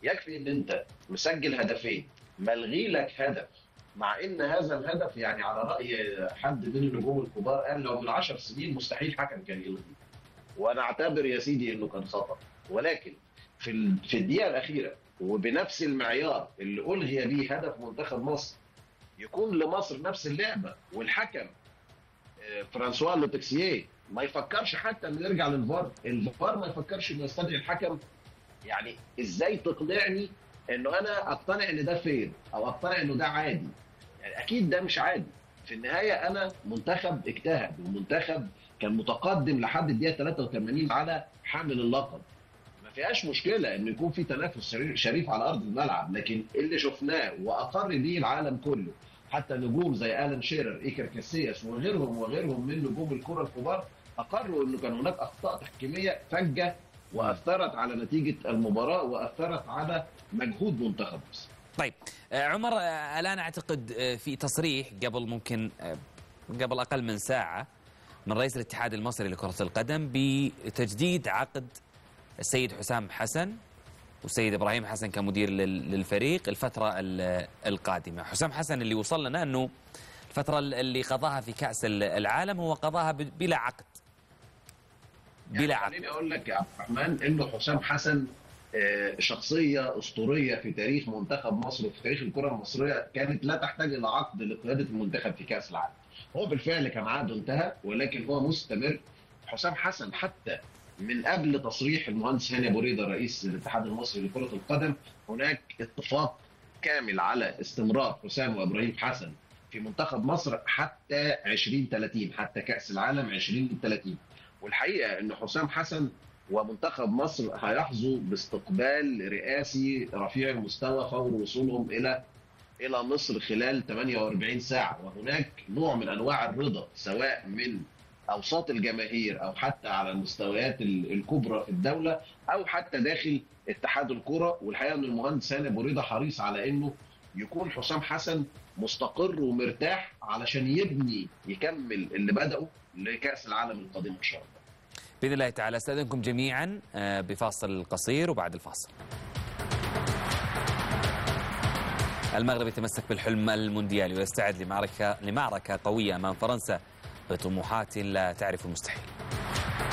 يكفي ان انت مسجل هدفين ملغي لك هدف مع ان هذا الهدف يعني على راي حد من النجوم الكبار قال لو من 10 سنين مستحيل حكم كان يلغي وانا اعتبر يا سيدي انه كان خطا ولكن في ال- في الدقيقه الاخيره وبنفس المعيار اللي الغي بيه هدف منتخب مصر يكون لمصر نفس اللعبه والحكم آه، فرانسوا لوتكسيه ما يفكرش حتى انه يرجع للفار الفار ما يفكرش انه يستدعي الحكم يعني ازاي تقنعني انه انا اقتنع ان ده فين او اقتنع انه ده عادي يعني اكيد ده مش عادي في النهايه انا منتخب اجتهد ومنتخب كان متقدم لحد الدقيقه 83 على حامل اللقب ما فيهاش مشكله ان يكون في تنافس شريف- شريف على ارض الملعب لكن اللي شفناه واقر به العالم كله حتى نجوم زي الان شيرر ايكر كاسياس وغيرهم وغيرهم من نجوم الكره الكبار اقروا انه كان هناك اخطاء تحكيميه فجه واثرت على نتيجه المباراه واثرت على مجهود منتخب مصر طيب آه، عمر آه، الان اعتقد آه، في تصريح قبل ممكن آه، قبل اقل من ساعه من رئيس الاتحاد المصري لكره القدم بتجديد عقد السيد حسام حسن والسيد ابراهيم حسن كمدير لل- للفريق الفتره ال- القادمه، حسام حسن اللي وصل لنا انه الفتره اللي قضاها في كاس ال- العالم هو قضاها ب- بلا عقد بلا يعني عقد خليني اقول لك يا عبد الرحمن انه حسام حسن آه، شخصيه اسطوريه في تاريخ منتخب مصر وفي تاريخ الكره المصريه كانت لا تحتاج الى عقد لقياده المنتخب في كاس العالم. هو بالفعل كان عقده انتهى ولكن هو مستمر حسام حسن حتى من قبل تصريح المهندس هاني ابو ريده رئيس الاتحاد المصري لكره القدم هناك اتفاق كامل على استمرار حسام وابراهيم حسن في منتخب مصر حتى 2030 حتى كاس العالم 2030 والحقيقه ان حسام حسن ومنتخب مصر هيحظوا باستقبال رئاسي رفيع المستوى فور وصولهم الى الى مصر خلال 48 ساعه وهناك نوع من انواع الرضا سواء من اوساط الجماهير او حتى على المستويات ال- الكبرى في الدوله او حتى داخل اتحاد الكره والحقيقه ان المهندس هاني ابو رضا حريص على انه يكون حسام حسن مستقر ومرتاح علشان يبني يكمل اللي بدأه لكأس العالم القادم إن شاء الله باذن الله تعالى استاذنكم جميعا آه، بفاصل قصير وبعد الفاصل المغرب يتمسك بالحلم المونديالي ويستعد لمعركه لمعركه قويه امام فرنسا بطموحات لا تعرف المستحيل